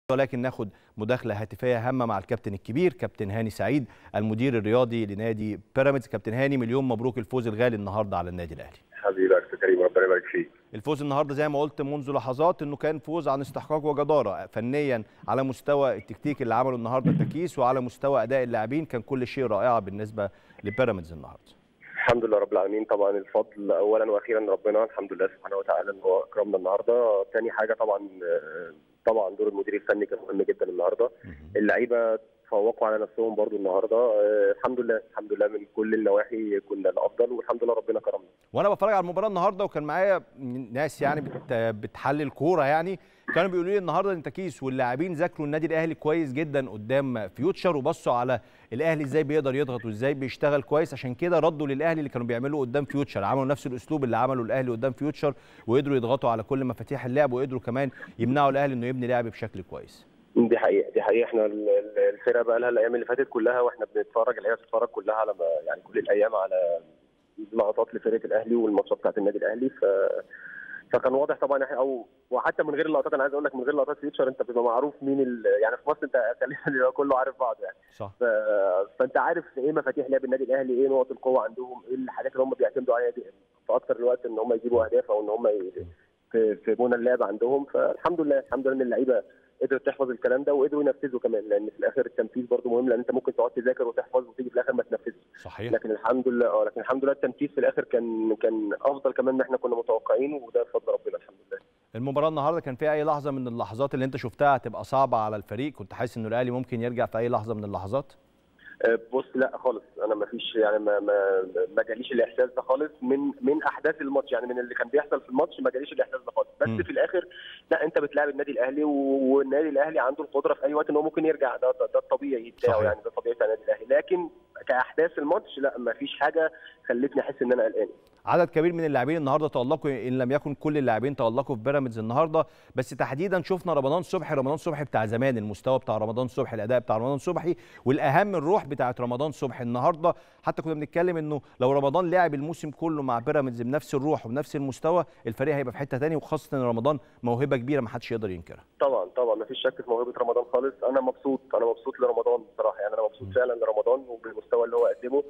ولكن ناخد مداخله هاتفيه هامه مع الكابتن الكبير كابتن هاني سعيد المدير الرياضي لنادي بيراميدز كابتن هاني مليون مبروك الفوز الغالي النهارده على النادي الاهلي حبيبي يا كريم ربنا يبارك فيك الفوز النهارده زي ما قلت منذ لحظات انه كان فوز عن استحقاق وجداره فنيا على مستوى التكتيك اللي عمله النهارده التكيس وعلى مستوى اداء اللاعبين كان كل شيء رائع بالنسبه لبيراميدز النهارده الحمد لله رب العالمين طبعا الفضل اولا واخيرا ربنا الحمد لله سبحانه وتعالى ان هو اكرمنا النهارده ثاني حاجه طبعا طبعا دور المدير الفني كان مهم جدا النهارده اللعيبه تفوقوا على نفسهم برضو النهارده آه الحمد لله الحمد لله من كل النواحي كنا الافضل والحمد لله ربنا كرمنا وانا بتفرج على المباراه النهارده وكان معايا ناس يعني بت... بتحلل كوره يعني كانوا بيقولوا لي النهارده انت كيس واللاعبين ذاكروا النادي الاهلي كويس جدا قدام فيوتشر وبصوا على الاهلي ازاي بيقدر يضغط وازاي بيشتغل كويس عشان كده ردوا للاهلي اللي كانوا بيعملوه قدام فيوتشر عملوا نفس الاسلوب اللي عمله الاهلي قدام فيوتشر وقدروا يضغطوا على كل مفاتيح اللعب وقدروا كمان يمنعوا الاهلي انه يبني لعب بشكل كويس دي حقيقه دي حقيقه احنا الفرقه بقى لها الايام اللي فاتت كلها واحنا بنتفرج اللي هي بتتفرج كلها على يعني كل الايام على لقطات لفرقه الاهلي والماتشات بتاعت النادي الاهلي ف فكان واضح طبعا احنا او وحتى من غير اللقطات انا عايز اقول لك من غير لقطات فيوتشر انت بتبقى معروف مين ال... يعني في مصر انت تقريبا كله عارف بعض يعني صح ف... فانت عارف ايه مفاتيح لعب النادي الاهلي ايه نقط القوه عندهم ايه الحاجات اللي هم بيعتمدوا عليها دي في اكثر الوقت ان هم يجيبوا اهداف او ان هم ي... في في بنى اللعب عندهم فالحمد لله الحمد لله ان اللعيبه قدرت تحفظ الكلام ده وقدروا ينفذوا كمان لان في الاخر التنفيذ برضه مهم لان انت ممكن تقعد تذاكر وتحفظ وتيجي في الاخر ما تنفذش صحيح لكن الحمد لله اه لكن الحمد لله التنفيذ في الاخر كان كان افضل كمان ما احنا كنا متوقعين وده بفضل ربنا الحمد لله المباراه النهارده كان فيها اي لحظه من اللحظات اللي انت شفتها هتبقى صعبه على الفريق كنت حاسس انه الاهلي ممكن يرجع في اي لحظه من اللحظات بص لا خالص انا ما فيش يعني ما ما, ما جاليش الاحساس ده خالص من من احداث الماتش يعني من اللي كان بيحصل في الماتش ما جاليش الاحساس ده خالص بس م. في الاخر لا انت بتلاعب النادي الاهلي والنادي الاهلي عنده القدره في اي وقت ان هو ممكن يرجع ده ده, ده الطبيعي بتاعه يعني ده الطبيعي بتاع النادي الاهلي لكن كاحداث الماتش لا ما فيش حاجه خلتني احس ان انا قلقان عدد كبير من اللاعبين النهارده تالقوا ان لم يكن كل اللاعبين تالقوا في بيراميدز النهارده بس تحديدا شفنا رمضان صبحي رمضان صبحي بتاع زمان المستوى بتاع رمضان صبحي الاداء بتاع رمضان صبحي والاهم الروح بتاعت رمضان صبحي النهارده حتى كنا بنتكلم انه لو رمضان لعب الموسم كله مع بيراميدز بنفس الروح وبنفس المستوى الفريق هيبقى في حته ثانيه وخاصه ان رمضان موهبه كبيره ما حدش يقدر ينكرها طبعا طبعا ما فيش شك في موهبه رمضان خالص انا مبسوط انا مبسوط لرمضان بصراحه يعني انا مبسوط فعلا لرمضان وبالمستوى اللي هو قدمه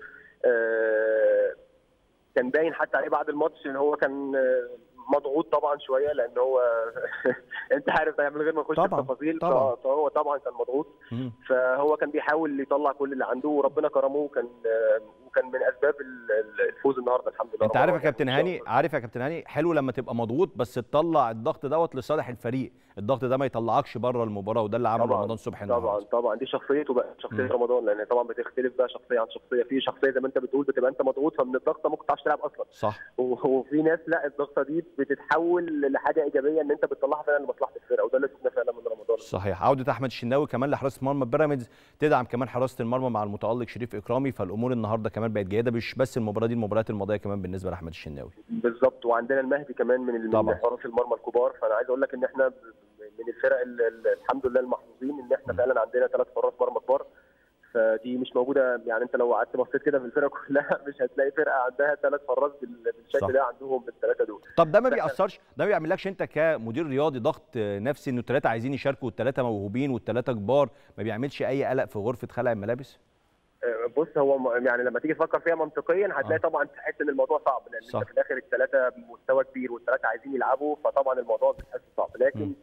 آه كان باين حتى عليه بعد الماتش ان هو كان مضغوط طبعا شويه لان هو انت عارف يعني من غير ما نخش في التفاصيل فهو طبعا كان مضغوط فهو كان بيحاول يطلع كل اللي عنده وربنا كرمه وكان وكان من اسباب الفوز النهارده الحمد لله انت عارف يا كابتن هاني عارف يا كابتن هاني حلو لما تبقى مضغوط بس تطلع الضغط دوت لصالح الفريق الضغط ده ما يطلعكش بره المباراه وده اللي عمله رمضان صبحي طبعا طبعا دي شخصيته بقى شخصيه م. رمضان لان طبعا بتختلف بقى شخصيه عن شخصيه في شخصيه زي ما انت بتقول بتبقى انت مضغوط فمن الضغطه ممكن تعرفش تلعب اصلا صح وفي ناس لا الضغطه دي بتتحول لحاجه ايجابيه ان انت بتطلعها فعلا لمصلحه الفرقه وده اللي شفناه فعلا من رمضان صحيح عوده احمد الشناوي كمان لحراسه مرمى بيراميدز تدعم كمان حراسه المرمى مع المتالق شريف اكرامي فالامور النهارده كمان بقت جيده مش بس المباراه دي المباريات الماضيه كمان بالنسبه لاحمد الشناوي بالظبط وعندنا المهدي كمان من من حراس المرمى الكبار فانا عايز اقول لك ان احنا من الفرق الحمد لله المحظوظين ان احنا فعلا عندنا ثلاث حراس مرمى كبار فدي مش موجوده يعني انت لو قعدت بصيت كده في الفرقه كلها مش هتلاقي فرقه عندها ثلاث حراس بالشكل ده عندهم الثلاثه دول طب ده ما بيأثرش ده ما بيعملكش انت كمدير رياضي ضغط نفسي انه الثلاثه عايزين يشاركوا والثلاثه موهوبين والثلاثه كبار ما بيعملش اي قلق في غرفه خلع الملابس؟ بص هو يعني لما تيجي تفكر فيها منطقيا هتلاقي آه. طبعا تحس ان الموضوع صعب لان صح. انت في الاخر الثلاثه بمستوى كبير والثلاثه عايزين يلعبوا فطبعا الموضوع بتحس صعب لكن م.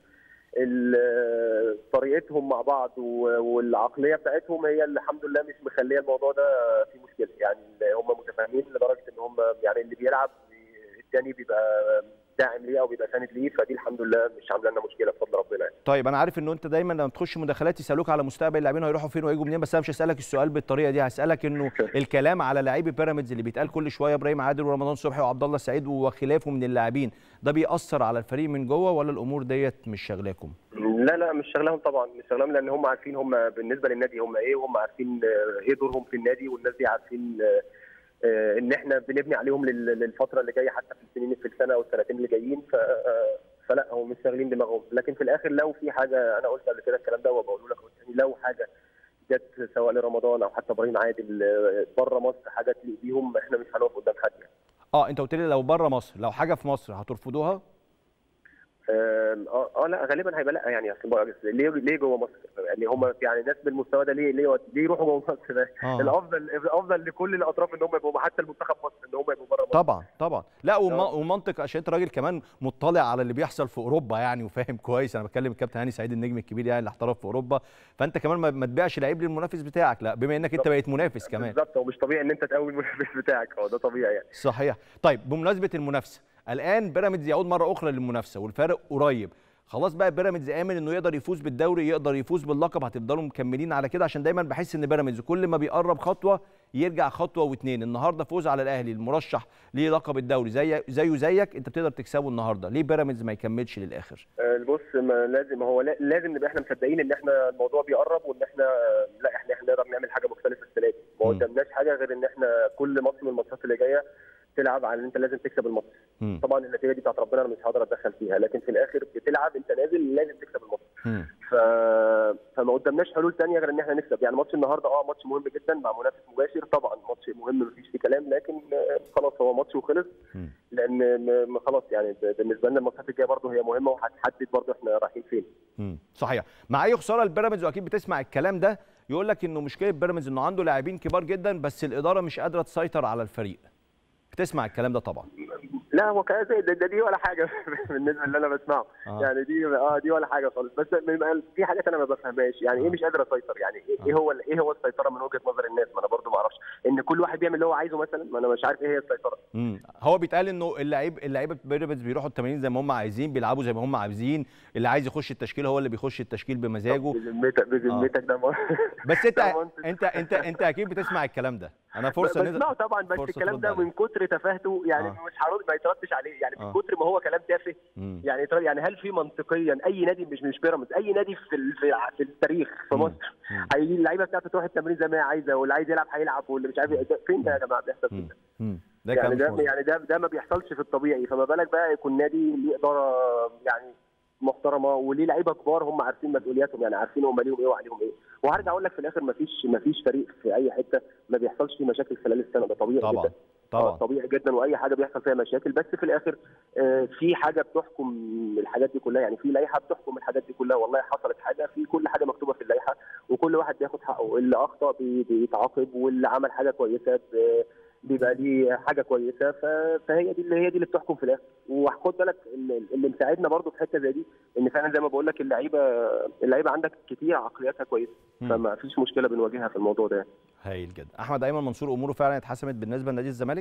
طريقتهم مع بعض والعقليه بتاعتهم هي اللي الحمد لله مش مخليه الموضوع ده في مشكله يعني هم متفاهمين لدرجه ان هم يعني اللي بيلعب الثاني بيبقى داعم ليه او بيبقى ساند ليه فدي الحمد لله مش عامله لنا مشكله بفضل ربنا يعني. طيب انا عارف انه انت دايما لما تخش مداخلات يسالوك على مستقبل اللاعبين هيروحوا فين وهيجوا منين بس انا مش هسالك السؤال بالطريقه دي هسالك انه الكلام على لاعبي بيراميدز اللي بيتقال كل شويه ابراهيم عادل ورمضان صبحي وعبد الله السعيد وخلافه من اللاعبين ده بيأثر على الفريق من جوه ولا الامور ديت مش شاغلاكم؟ لا لا مش شغلهم طبعا مش شغلهم لان هم عارفين هم بالنسبه للنادي هم ايه وهم عارفين ايه دورهم في النادي والناس دي عارفين ان احنا بنبني عليهم للفتره اللي جايه حتى في السنين في السنه او السنتين اللي جايين ف فلا هم مش شاغلين دماغهم لكن في الاخر لو في حاجه انا قلت قبل كده الكلام ده وبقوله لك لو حاجه جت سواء لرمضان او حتى ابراهيم عادل بره مصر حاجه تليق بيهم احنا مش هنقف قدام حد يعني. اه انت قلت لي لو بره مصر لو حاجه في مصر هترفضوها؟ اه اه لا غالبا هيبقى لا يعني أصل بقى- ليه ليه جوه مصر؟ يعني هم يعني ناس بالمستوى ده ليه ليه ليه يروحوا جوه مصر ده؟ آه. الافضل الافضل لكل الاطراف ان هم يبقوا حتى المنتخب مصر ان هم يبقوا بره مصر طبعا طبعا لا وم- آه. ومنطق عشان انت راجل كمان مطلع على اللي بيحصل في اوروبا يعني وفاهم كويس انا بتكلم الكابتن هاني سعيد النجم الكبير يعني اللي احترف في اوروبا فانت كمان ما- ما تبيعش لعيب للمنافس بتاعك لا بما انك انت بالظبط. بقيت منافس كمان بالظبط هو مش طبيعي ان انت تقوي المنافس بتاعك هو ده طبيعي يعني صحيح طيب بمناسبه المنافسه الان بيراميدز يعود مره اخرى للمنافسه والفارق قريب خلاص بقى بيراميدز امن انه يقدر يفوز بالدوري يقدر يفوز باللقب هتفضلوا مكملين على كده عشان دايما بحس ان بيراميدز كل ما بيقرب خطوه يرجع خطوه واثنين النهارده فوز على الاهلي المرشح للقب الدوري زي زيه زيك انت بتقدر تكسبه النهارده ليه بيراميدز ما يكملش للاخر آه، بص ما لازم هو لا- لازم نبقى احنا مصدقين ان احنا الموضوع بيقرب وان احنا لا احنا احنا نقدر نعمل حاجه مختلفه السنه دي ما مم. قدامناش حاجه غير ان احنا كل ماتش من الماتشات اللي جايه تلعب على ان انت لازم تكسب الماتش مم. طبعا النتيجه دي بتاعت ربنا انا مش هقدر اتدخل فيها لكن في الاخر بتلعب انت نازل لازم تكسب الماتش مم. ف... فما قدامنااش حلول ثانيه غير ان احنا نكسب يعني ماتش النهارده اه ماتش مهم جدا مع منافس مباشر طبعا ماتش مهم مفيش فيه كلام لكن آه، خلاص هو ماتش وخلص مم. لان م- م- خلاص يعني ب- بالنسبه لنا الماتشات الجايه برضه هي مهمه وهتحدد برضه احنا رايحين فين مم. صحيح مع اي خساره لبيراميدز واكيد بتسمع الكلام ده يقول لك انه مشكله بيراميدز انه عنده لاعبين كبار جدا بس الاداره مش قادره تسيطر على الفريق بتسمع الكلام ده طبعا لا هو كده زي- ده, ده دي ولا حاجه بالنسبه اللي انا بسمعه آه. يعني دي اه دي ولا حاجه خالص بس م- في حاجات انا ما بفهمهاش يعني ايه آه. مش قادر اسيطر يعني ايه, آه. إيه هو ايه هو السيطره من وجهه نظر الناس ما انا برضو ما اعرفش ان كل واحد بيعمل اللي هو عايزه مثلا ما انا مش عارف ايه هي السيطره مم. هو بيتقال انه اللعيب اللعيبه بيراميدز بيروحوا التمارين زي ما هم عايزين بيلعبوا زي ما هم عايزين اللي عايز يخش التشكيل هو اللي بيخش التشكيل بمزاجه بذمتك بذمتك ده ما- بس انت ده منطق. انت انت انت اكيد بتسمع الكلام ده انا فرصه إن أنت- بسمعه طبعا بس فرصة الكلام ترد ده عليه. من كتر تفاهته يعني آه. مش هرد ما يتردش عليه يعني آه. من كتر ما هو كلام تافه مم. يعني يترد- يعني هل في منطقيا اي نادي مش مش بيراميدز اي نادي في ال- في, في التاريخ في مم. مصر مم. هيجي اللعيبه بتاعته تروح التمرين زي ما هي عايزه واللي عايز يلعب هيلعب واللي مش عارف إيه. ده- فين ده يا جماعه بيحصل مم. فين ده؟ مم. ده يعني كلام ده مظبوط. يعني ده ده ما بيحصلش في الطبيعي فما بالك بقى يكون نادي ليه اداره يعني محترمه وليه لعيبه كبار هم عارفين مسؤولياتهم يعني عارفين هم ليهم ايه وعليهم ايه وهرجع اقول لك في الاخر ما فيش ما فيش فريق في اي حته ما بيحصلش فيه مشاكل خلال السنه ده طبيعي طبعا جدا آه، طبعا طبيعي جدا واي حاجه بيحصل فيها مشاكل بس في الاخر آه، في حاجه بتحكم الحاجات دي كلها يعني في لائحه بتحكم الحاجات دي كلها والله حصلت حاجه في كل حاجه مكتوبه في اللائحه وكل واحد بياخد حقه اللي اخطا بي- بيتعاقب واللي عمل حاجه كويسه ب- بيبقى ليه حاجه كويسه ف- فهي دي اللي هي دي اللي بتحكم في الاخر وخد بالك اللي اللي مساعدنا برضو في حته زي دي ان فعلا زي ما بقول لك اللعيبه اللعيبه عندك كتير عقلياتها كويسه مم. فما فيش مشكله بنواجهها في الموضوع ده هايل جدا احمد ايمن منصور اموره فعلا اتحسمت بالنسبه لنادي الزمالك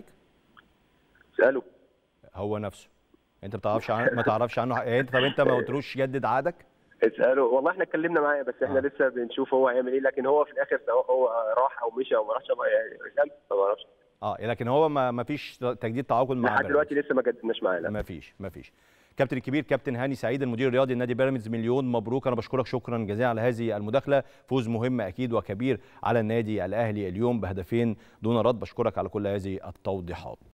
اساله هو نفسه انت بتعرفش عن... ما تعرفش عنه يعني انت طب انت ما قلتلوش جدد عقدك اساله والله احنا اتكلمنا معاه بس احنا آه. آه. لسه بنشوف هو هيعمل ايه لكن هو في الاخر سواء هو راح او مشي او ما راحش ما- يعني اسال ما اعرفش اه لكن هو ما ما فيش تجديد تعاقد مع لحد بيراميدز. دلوقتي لسه ما جددناش معاه لا ما فيش ما فيش كابتن الكبير كابتن هاني سعيد المدير الرياضي لنادي بيراميدز مليون مبروك انا بشكرك شكرا جزيلا على هذه المداخله فوز مهم اكيد وكبير على النادي الاهلي اليوم بهدفين دون رد بشكرك على كل هذه التوضيحات